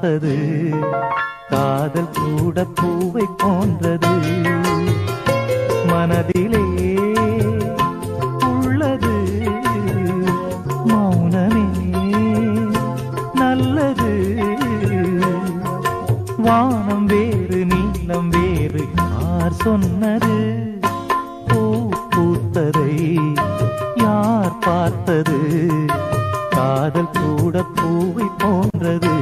பார்த்தது காதல் கூட பூவை போன்றது மனதிலே உள்ளது மௌனமே நல்லது வானம் வேறு நீளம் வேறு யார் சொன்னது பூ பூத்ததை யார் பார்த்தது காதல் கூட பூவை போன்றது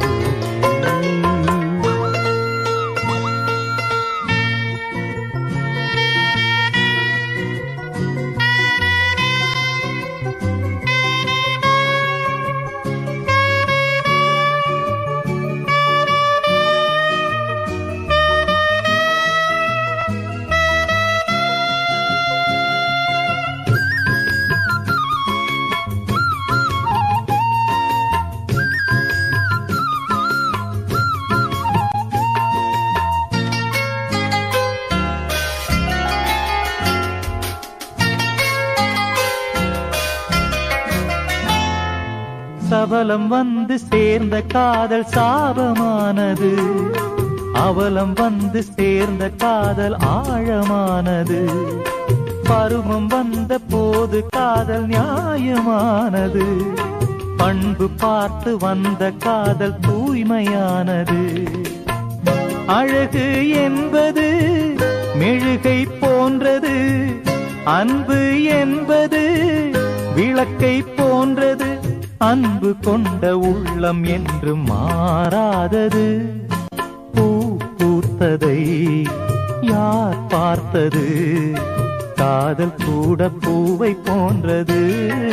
சபலம் வந்து சேர்ந்த காதல் சாபமானது அவலம் வந்து சேர்ந்த காதல் ஆழமானது பருவம் வந்த போது காதல் நியாயமானது பண்பு பார்த்து வந்த காதல் தூய்மையானது அழகு என்பது மெழுகை போன்றது அன்பு என்பது விளக்கை போன்றது அன்பு கொண்ட உள்ளம் என்று மாறாதது பூ பூத்ததை யார் பார்த்தது காதல் கூட பூவை போன்றது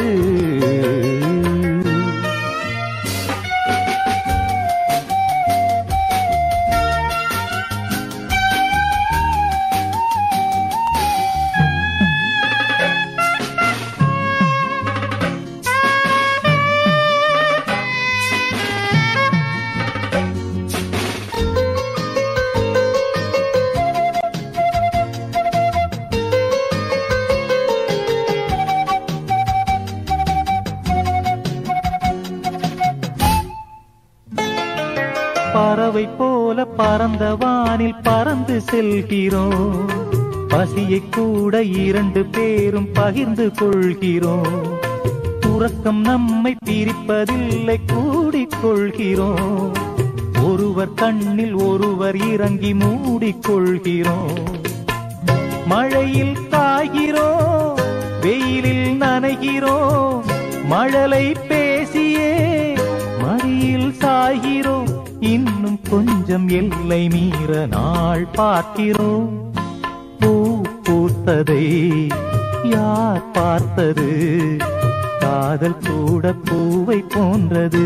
பறவை போல பறந்த வானில் பறந்து செல்கிறோம் பசியை கூட இரண்டு பேரும் பகிர்ந்து கொள்கிறோம் உறக்கம் நம்மை பிரிப்பதில்லை கூடிக்கொள்கிறோம் ஒருவர் கண்ணில் ஒருவர் இறங்கி மூடிக்கொள்கிறோம் மழையில் காய்கிறோம் வெயிலில் நனைகிறோம் மழலை பேசியே மடியில் சாய்கிறோம் இன்னும் கொஞ்சம் எல்லை மீற நாள் பார்க்கிறோம் பூ பூத்ததை யார் பார்த்தது காதல் கூட பூவை போன்றது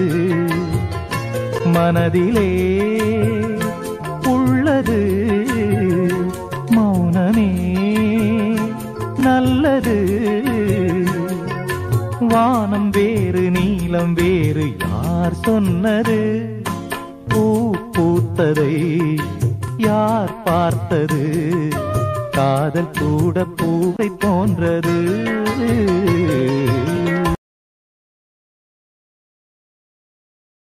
மனதிலே உள்ளது மௌனமே நல்லது வானம் வேறு நீளம் வேறு யார் சொன்னது பூ பூத்ததை யார் பார்த்தது காதல் கூட பூவை போன்றது